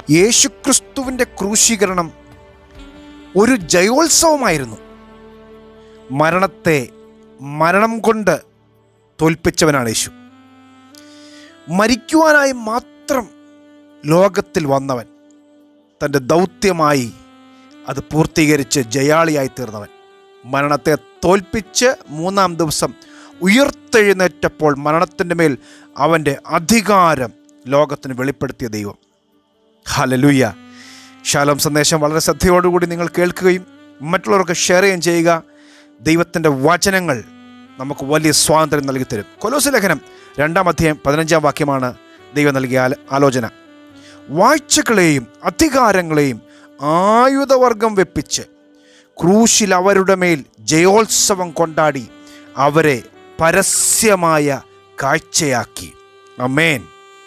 യേശുക്രിസ്തുവിൻ്റെ ക്രൂശീകരണം ഒരു ജയോത്സവമായിരുന്നു മരണത്തെ മരണം കൊണ്ട് തോൽപ്പിച്ചവനാണ് യേശു മരിക്കുവാനായി മാത്രം ലോകത്തിൽ വന്നവൻ തൻ്റെ ദൗത്യമായി അത് പൂർത്തീകരിച്ച് ജയാളിയായി തീർന്നവൻ മരണത്തെ തോൽപ്പിച്ച് മൂന്നാം ദിവസം ഉയർത്തെഴുന്നേറ്റപ്പോൾ മരണത്തിൻ്റെ മേൽ അവൻ്റെ അധികാരം ലോകത്തിന് വെളിപ്പെടുത്തിയ ദൈവം ഹലലുയ്യ ശാലോം സന്ദേശം വളരെ ശ്രദ്ധയോടുകൂടി നിങ്ങൾ കേൾക്കുകയും മറ്റുള്ളവർക്ക് ഷെയർ ചെയ്യുകയും ചെയ്യുക ദൈവത്തിൻ്റെ വചനങ്ങൾ നമുക്ക് വലിയ സ്വാതന്ത്ര്യം നൽകി തരും കൊലോസ് ലേഖനം രണ്ടാം അധ്യായം പതിനഞ്ചാം വാക്യമാണ് ദൈവം നൽകിയ ആല- ആലോചന വാഴ്ചകളെയും അധികാരങ്ങളെയും ആയുധവർഗം വെപ്പിച്ച് ക്രൂശിൽ അവരുടെ മേൽ ജയോത്സവം കൊണ്ടാടി അവരെ പരസ്യമായ കാഴ്ചയാക്കി അമേൻ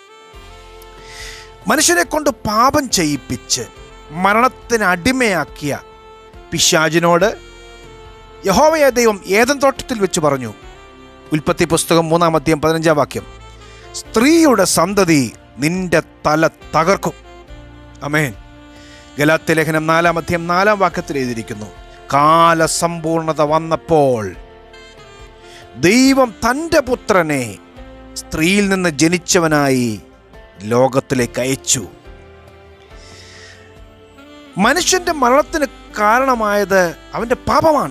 മനുഷ്യനെ കൊണ്ട് പാപം ചെയ്യിപ്പിച്ച് മരണത്തിന് അടിമയാക്കിയ പിശാചിനോട് യഹോവയ ദൈവം ഏതൻ തോട്ടത്തിൽ വെച്ച് പറഞ്ഞു ഉൽപ്പത്തി പുസ്തകം മൂന്നാം അധ്യായം പതിനഞ്ചാം വാക്യം സ്ത്രീയുടെ സന്തതി നിന്റെ തല തകർക്കും അമേൻ ഗലാത്യ ലേഖനം നാലാം അധ്യായം നാലാം വാക്യത്തിൽ എഴുതിയിരിക്കുന്നു കാലസമ്പൂർണത വന്നപ്പോൾ ദൈവം തൻ്റെ പുത്രനെ സ്ത്രീയിൽ നിന്ന് ജനിച്ചവനായി ലോകത്തിലേക്ക് അയച്ചു മനുഷ്യന്റെ മരണത്തിന് കാരണമായത് അവന്റെ പാപമാണ്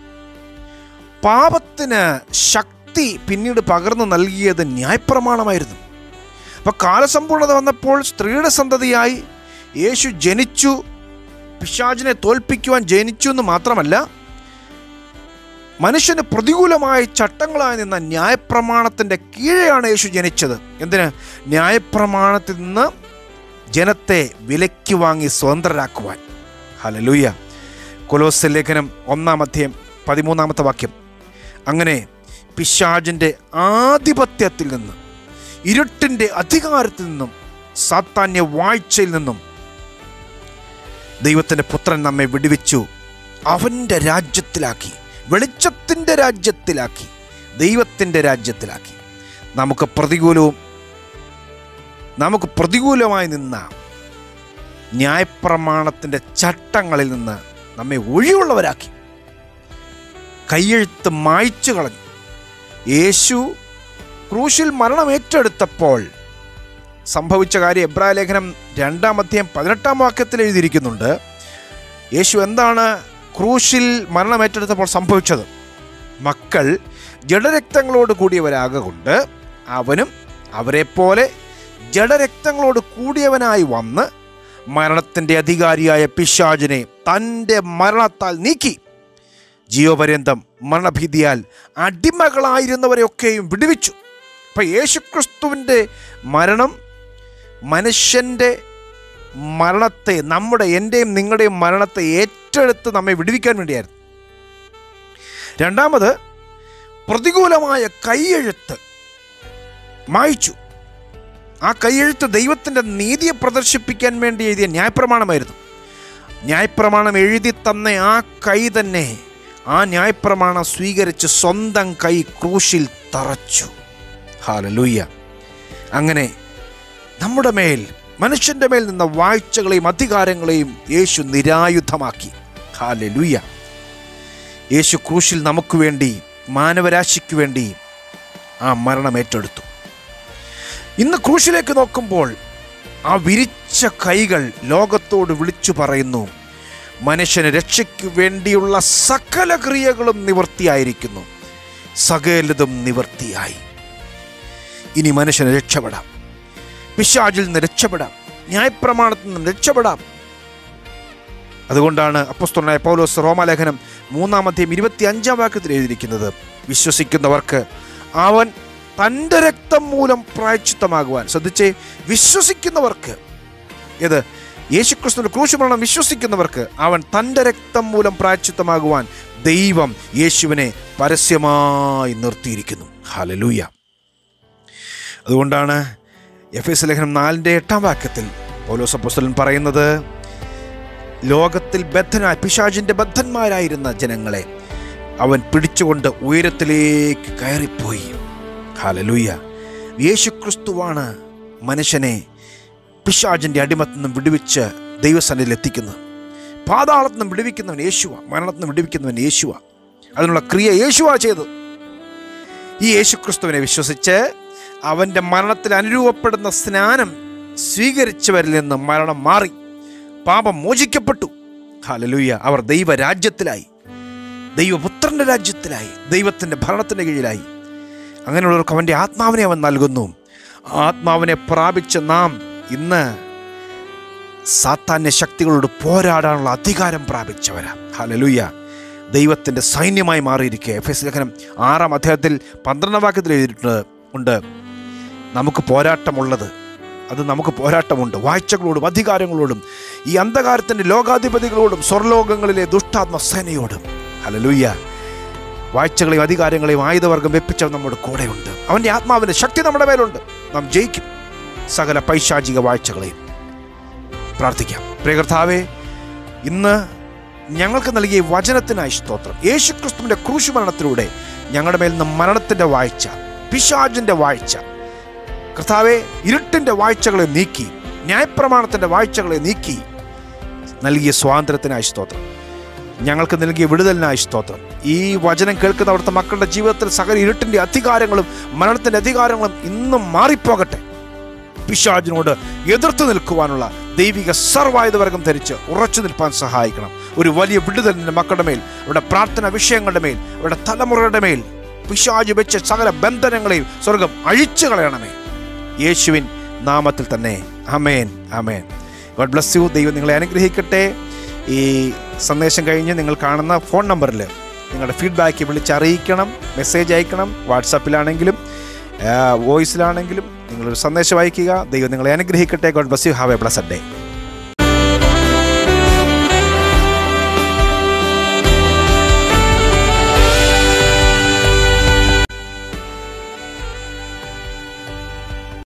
പാപത്തിന് ശക്തി പിന്നീട് പകർന്നു നൽകിയത് ന്യായപ്രമാണമായിരുന്നു അപ്പൊ കാലസമ്പൂർണത വന്നപ്പോൾ സ്ത്രീയുടെ സന്തതിയായി യേശു ജനിച്ചു പിശാചിനെ തോൽപ്പിക്കുവാൻ ജനിച്ചു എന്ന് മാത്രമല്ല മനുഷ്യന് പ്രതികൂലമായ ചട്ടങ്ങളായി നിന്ന ന്യായപ്രമാണത്തിൻ്റെ കീഴെയാണ് യേശു ജനിച്ചത് എന്തിന് ന്യായപ്രമാണത്തിൽ നിന്ന് ജനത്തെ വിലയ്ക്ക് വാങ്ങി സ്വതന്ത്രരാക്കുവാൻ ഹലലൂയ കൊലോസ് ലേഖനം ഒന്നാം അധ്യായം പതിമൂന്നാമത്തെ വാക്യം അങ്ങനെ പിശാജിൻ്റെ ആധിപത്യത്തിൽ നിന്ന് ഇരുട്ടിൻ്റെ അധികാരത്തിൽ നിന്നും സാത്താന്യ വാഴ്ചയിൽ നിന്നും ദൈവത്തിൻ്റെ പുത്രൻ നമ്മെ വിടുവിച്ചു അവൻ്റെ രാജ്യത്തിലാക്കി വെളിച്ചത്തിൻ്റെ രാജ്യത്തിലാക്കി ദൈവത്തിൻ്റെ രാജ്യത്തിലാക്കി നമുക്ക് പ്രതികൂലവും നമുക്ക് പ്രതികൂലമായി നിന്ന ന്യായപ്രമാണത്തിൻ്റെ ചട്ടങ്ങളിൽ നിന്ന് നമ്മെ ഒഴിവുള്ളവരാക്കി കയ്യെഴുത്ത് മായ്ച്ചു കളഞ്ഞു യേശു ക്രൂശിൽ മരണം ഏറ്റെടുത്തപ്പോൾ സംഭവിച്ച കാര്യം എബ്രായ ലേഖനം രണ്ടാം അധ്യായം പതിനെട്ടാം വാക്യത്തിൽ എഴുതിയിരിക്കുന്നുണ്ട് യേശു എന്താണ് ക്രൂശിൽ മരണം ഏറ്റെടുത്തപ്പോൾ സംഭവിച്ചത് മക്കൾ ജഡരക്തങ്ങളോട് കൂടിയവരാകൊണ്ട് അവനും അവരെപ്പോലെ ജഡരക്തങ്ങളോട് കൂടിയവനായി വന്ന് മരണത്തിൻ്റെ അധികാരിയായ പിശാചിനെ തൻ്റെ മരണത്താൽ നീക്കി ജീവപര്യന്തം മരണഭീതിയാൽ അടിമകളായിരുന്നവരെയൊക്കെയും വിടുവിച്ചു അപ്പം യേശുക്രിസ്തുവിൻ്റെ മരണം മനുഷ്യൻ്റെ മരണത്തെ നമ്മുടെ എൻ്റെയും നിങ്ങളുടെയും മരണത്തെ ഏറ്റെടുത്ത് നമ്മെ വിടുവിക്കാൻ വേണ്ടിയായിരുന്നു രണ്ടാമത് പ്രതികൂലമായ കൈയെഴുത്ത് മായ്ച്ചു ആ കൈയെഴുത്ത് ദൈവത്തിൻ്റെ നീതിയെ പ്രദർശിപ്പിക്കാൻ വേണ്ടി എഴുതിയ ന്യായപ്രമാണമായിരുന്നു ന്യായപ്രമാണം എഴുതി തന്ന ആ കൈ തന്നെ ആ ന്യായപ്രമാണം സ്വീകരിച്ച് സ്വന്തം കൈ ക്രൂശിൽ തറച്ചു ഹാലലൂയ്യ അങ്ങനെ നമ്മുടെ മേൽ മനുഷ്യന്റെ മേൽ നിന്ന വാഴ്ചകളെയും അധികാരങ്ങളെയും യേശു നിരായുധമാക്കി ഹാലലൂയ്യ യേശു ക്രൂശിൽ നമുക്ക് വേണ്ടി മാനവരാശിക്ക് വേണ്ടി ആ മരണം ഏറ്റെടുത്തു ഇന്ന് ക്രൂശിലേക്ക് നോക്കുമ്പോൾ ആ വിരിച്ച കൈകൾ ലോകത്തോട് വിളിച്ചു പറയുന്നു മനുഷ്യന് രക്ഷയ്ക്ക് വേണ്ടിയുള്ള സകല ക്രിയകളും നിവൃത്തിയായിരിക്കുന്നു സകലതും നിവൃത്തിയായി ഇനി മനുഷ്യന് രക്ഷപ്പെടാം പിശാചിൽ നിന്ന് രക്ഷപ്പെടാം ന്യായപ്രമാണത്തിൽ നിന്നും രക്ഷപ്പെടാം അതുകൊണ്ടാണ് അപ്പസ്തലനായ പൗലോസ് റോമാലേഖനം മൂന്നാമത്തെയും ഇരുപത്തി അഞ്ചാം വാക്യത്തിൽ എഴുതിയിരിക്കുന്നത് വിശ്വസിക്കുന്നവർക്ക് അവൻ തൻ്റെ രക്തം മൂലം പ്രായച്ചിത്തമാകുവാൻ ശ്രദ്ധിച്ചേ വിശ്വസിക്കുന്നവർക്ക് ഏത് യേശുക്രിസ്തുവിന്റെ ക്രൂശ് മരണം വിശ്വസിക്കുന്നവർക്ക് അവൻ തൻ്റെ രക്തം മൂലം പ്രായച്ചിത്തമാകുവാൻ ദൈവം യേശുവിനെ പരസ്യമായി നിർത്തിയിരിക്കുന്നു ഹലലൂയ അതുകൊണ്ടാണ് എഫ് എസ് ലേഖനം നാലിൻ്റെ എട്ടാം വാക്യത്തിൽ പൗലോസ് അപ്പോസ്തലൻ പറയുന്നത് ലോകത്തിൽ ബദ്ധനായ പിശാചിൻ്റെ ബദ്ധന്മാരായിരുന്ന ജനങ്ങളെ അവൻ പിടിച്ചുകൊണ്ട് ഉയരത്തിലേക്ക് കയറിപ്പോയി ഹാലലൂയ യേശുക്രിസ്തുവാണ് മനുഷ്യനെ പിശാചിൻ്റെ അടിമത്തിൽ നിന്നും വിടുവിച്ച് ദൈവസന്നിധിയിൽ എത്തിക്കുന്നത് പാതാളത്തിൽ നിന്നും വിടുവിക്കുന്നവൻ യേശുവ മരണത്തിൽ നിന്ന് വിടുവിക്കുന്നവൻ യേശുവ അതിനുള്ള ക്രിയ യേശുവ ചെയ്തത് ഈ യേശുക്രിസ്തുവിനെ വിശ്വസിച്ച് അവൻ്റെ മരണത്തിൽ അനുരൂപപ്പെടുന്ന സ്നാനം സ്വീകരിച്ചവരിൽ നിന്ന് മരണം മാറി പാപം മോചിക്കപ്പെട്ടു ഹലലൂയ അവർ ദൈവരാജ്യത്തിലായി ദൈവപുത്രൻ്റെ രാജ്യത്തിലായി ദൈവത്തിൻ്റെ ഭരണത്തിൻ്റെ കീഴിലായി അങ്ങനെയുള്ളവർക്ക് അവൻ്റെ ആത്മാവിനെ അവൻ നൽകുന്നു ആത്മാവിനെ പ്രാപിച്ച നാം ഇന്ന് സാത്താന്യ ശക്തികളോട് പോരാടാനുള്ള അധികാരം പ്രാപിച്ചവരാ ഹലലൂയ ദൈവത്തിൻ്റെ സൈന്യമായി മാറിയിരിക്കുക എഫ് എസ് ലേഖനം ആറാം അധ്യായത്തിൽ പന്ത്രണ്ടാം വാക്യത്തിൽ എഴുതിയിട്ടുണ്ട് ഉണ്ട് നമുക്ക് പോരാട്ടമുള്ളത് അത് നമുക്ക് പോരാട്ടമുണ്ട് വാഴ്ചകളോടും അധികാരങ്ങളോടും ഈ അന്ധകാരത്തിൻ്റെ ലോകാധിപതികളോടും സ്വർലോകങ്ങളിലെ ദുഷ്ടാത്മ സേനയോടും ഹലലൂയ്യ വാഴ്ചകളെയും അധികാരങ്ങളെയും ആയുധവർഗം വെപ്പിച്ചവൻ നമ്മുടെ കൂടെയുണ്ട് അവൻ്റെ ആത്മാവിൻ്റെ ശക്തി നമ്മുടെ മേലുണ്ട് നാം ജയിക്കും സകല പൈശാചിക വാഴ്ചകളെയും പ്രാർത്ഥിക്കാം പ്രിയകർത്താവേ ഇന്ന് ഞങ്ങൾക്ക് നൽകിയ ഈ വചനത്തിനായി സ്തോത്രം യേശുക്രിസ്തുവിൻ്റെ ക്രൂശ് മരണത്തിലൂടെ ഞങ്ങളുടെ മേൽ നിന്ന് മരണത്തിൻ്റെ വാഴ്ച പിശാജിൻ്റെ വാഴ്ച കർത്താവെ ഇരുട്ടിൻ്റെ വാഴ്ചകളെ നീക്കി ന്യായപ്രമാണത്തിൻ്റെ വാഴ്ചകളെ നീക്കി നൽകിയ സ്വാതന്ത്ര്യത്തിനായി സ്തോത്രം ഞങ്ങൾക്ക് നൽകിയ വിടുതലിനായി സ്തോത്രം ഈ വചനം കേൾക്കുന്ന അവിടുത്തെ മക്കളുടെ ജീവിതത്തിൽ സകല ഇരുട്ടിൻ്റെ അധികാരങ്ങളും മരണത്തിൻ്റെ അധികാരങ്ങളും ഇന്നും മാറിപ്പോകട്ടെ പിശാജിനോട് എതിർത്ത് നിൽക്കുവാനുള്ള ദൈവിക സർവായുധവർഗം ധരിച്ച് ഉറച്ചു നിൽപ്പാൻ സഹായിക്കണം ഒരു വലിയ വിടുതലിൻ്റെ മക്കളുടെ മേൽ അവരുടെ പ്രാർത്ഥന വിഷയങ്ങളുടെ മേൽ അവരുടെ തലമുറയുടെ മേൽ പിശാജ് വെച്ച സകല ബന്ധനങ്ങളെയും സ്വർഗം അഴിച്ചു കളയണമേ യേശുവിൻ നാമത്തിൽ തന്നെ amen amen God bless you ദൈവം നിങ്ങളെ അനുഗ്രഹിക്കട്ടെ ഈ സന്ദേശം കഴിഞ്ഞ് നിങ്ങൾ കാണുന്ന ഫോൺ നമ്പറിൽ നിങ്ങളുടെ ഫീഡ്ബാക്ക് വിളിച്ചറിയിക്കണം മെസ്സേജ് അയക്കണം വാട്സാപ്പിലാണെങ്കിലും വോയിസിലാണെങ്കിലും നിങ്ങളൊരു സന്ദേശം അയക്കുക ദൈവം നിങ്ങളെ അനുഗ്രഹിക്കട്ടെ God bless you have a blessed day